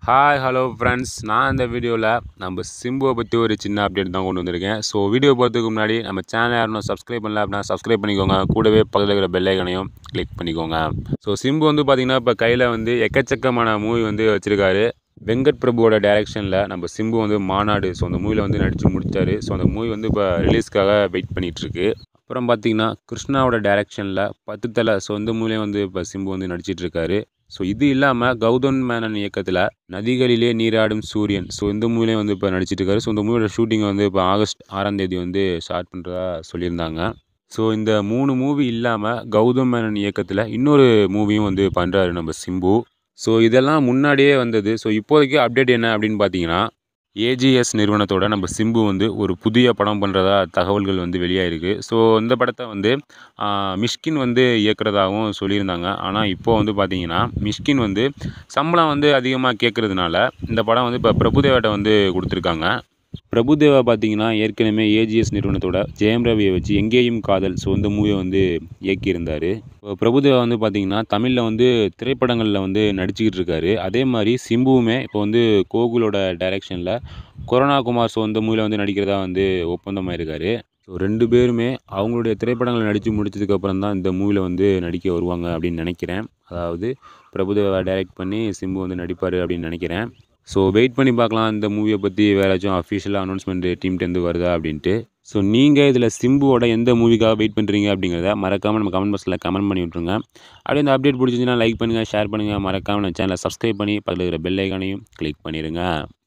hi hello friends நான் இந்த வீடியோவில் நம்ம சிம்புவை பற்றி ஒரு சின்ன அப்டேட் தான் கொண்டு வந்திருக்கேன் ஸோ வீடியோ போகிறதுக்கு முன்னாடி நம்ம சேனல் யாரும் சப்ஸ்கிரைப் பண்ணல அப்படின்னா சப்ஸ்கிரைப் பண்ணிக்கோங்க கூடவே பக்கத்தில் இருக்கிற பெல் ஐக்கனையும் கிளிக் பண்ணிக்கோங்க ஸோ சிம்பு வந்து பார்த்திங்கன்னா இப்போ கையில் வந்து எக்கச்சக்கமான மூவி வந்து வச்சுருக்காரு வெங்கட் பிரபுவோட டைரக்ஷனில் நம்ம சிம்பு வந்து மாநாடு ஸோ அந்த மூவியில் வந்து நடித்து முடித்தார் ஸோ அந்த மூவி வந்து இப்போ ரிலீஸ்க்காக வெயிட் பண்ணிகிட்ருக்கு அப்புறம் பார்த்தீங்கன்னா கிருஷ்ணாவோட டைரக்ஷனில் பத்து தலை ஸோ இந்த மூவிலையும் வந்து இப்போ சிம்பு வந்து நடிச்சிட்டு இருக்காரு ஸோ இது இல்லாமல் கௌதம் மேனன் இயக்கத்தில் நதிகளிலே நீராடும் சூரியன் ஸோ இந்த மூவிலையும் வந்து இப்போ நடிச்சிட்டு இருக்காரு ஸோ இந்த மூவியோட ஷூட்டிங் வந்து இப்போ ஆகஸ்ட் ஆறாம் தேதி வந்து ஸ்டார்ட் பண்ணுறதா சொல்லியிருந்தாங்க ஸோ இந்த மூணு மூவி இல்லாமல் கௌதம் மேனன் இயக்கத்தில் இன்னொரு மூவியும் வந்து பண்ணுறாரு நம்ம சிம்பு ஸோ இதெல்லாம் முன்னாடியே வந்தது ஸோ இப்போதைக்கு அப்டேட் என்ன அப்படின்னு பார்த்தீங்கன்னா ஏஜிஎஸ் நிறுவனத்தோட நம்ம சிம்பு வந்து ஒரு புதிய படம் பண்ணுறதா தகவல்கள் வந்து வெளியாயிருக்கு ஸோ இந்த படத்தை வந்து ஆஹ், மிஷ்கின் வந்து இயக்குறதாகவும் சொல்லியிருந்தாங்க ஆனால் இப்போ வந்து பார்த்தீங்கன்னா மிஷ்கின் வந்து சம்பளம் வந்து அதிகமாக கேட்குறதுனால இந்த படம் வந்து இப்போ பிரபுதேவாட்ட வந்து கொடுத்துருக்காங்க பிரபுதேவா பார்த்தீங்கன்னா ஏற்கனவே ஏஜிஎஸ் நிறுவனத்தோட ஜெயம் ரவியை வச்சு எங்கேயும் காதல் ஸோ இந்த மூவியை வந்து இயக்கியிருந்தார் இப்போ பிரபுதேவா வந்து பார்த்தீங்கன்னா தமிழில் வந்து திரைப்படங்களில் வந்து நடிச்சுக்கிட்டு இருக்காரு அதே மாதிரி சிம்புவுமே இப்போ வந்து கோகுலோட டைரக்ஷனில் கொரோனா குமார் ஸோ இந்த மூவியில் வந்து நடிக்கிறதா வந்து ஒப்பந்தமாயிருக்காரு ஸோ ரெண்டு பேருமே அவங்களுடைய திரைப்படங்களை நடித்து முடிச்சதுக்கப்புறம் தான் இந்த மூவியில் வந்து நடிக்க வருவாங்க அப்படின்னு நினைக்கிறேன் அதாவது பிரபுதேவா டைரக்ட் பண்ணி சிம்பு வந்து நடிப்பார் அப்படின்னு நினைக்கிறேன் ஸோ வெயிட் பண்ணி பார்க்கலாம் இந்த மூவியை பற்றி வேறு ஏதாச்சும் அஃபிஷியலாக அனௌன்ஸ்மெண்ட் டீம்கிட்டேருந்து வருதா அப்படின்ட்டு ஸோ நீங்கள் இதில் சிம்புவோட எந்த மூவிக்காக வெயிட் பண்ணுறீங்க அப்படிங்கிறத மறக்காமல் நம்ம கமெண்ட் பாக்ஸில் கமெண்ட் பண்ணி விட்ருங்க அப்படியே இந்த அப்டேட் பிடிச்சிருந்துச்சுன்னா லைக் பண்ணுங்கள் ஷேர் பண்ணுங்கள் மறக்காமல் நம்ம சேனலை சப்ஸ்கிரைப் பண்ணி பக்கத்தில் இருக்கிற பெல் ஐக்கானையும் கிளிக் பண்ணிடுங்க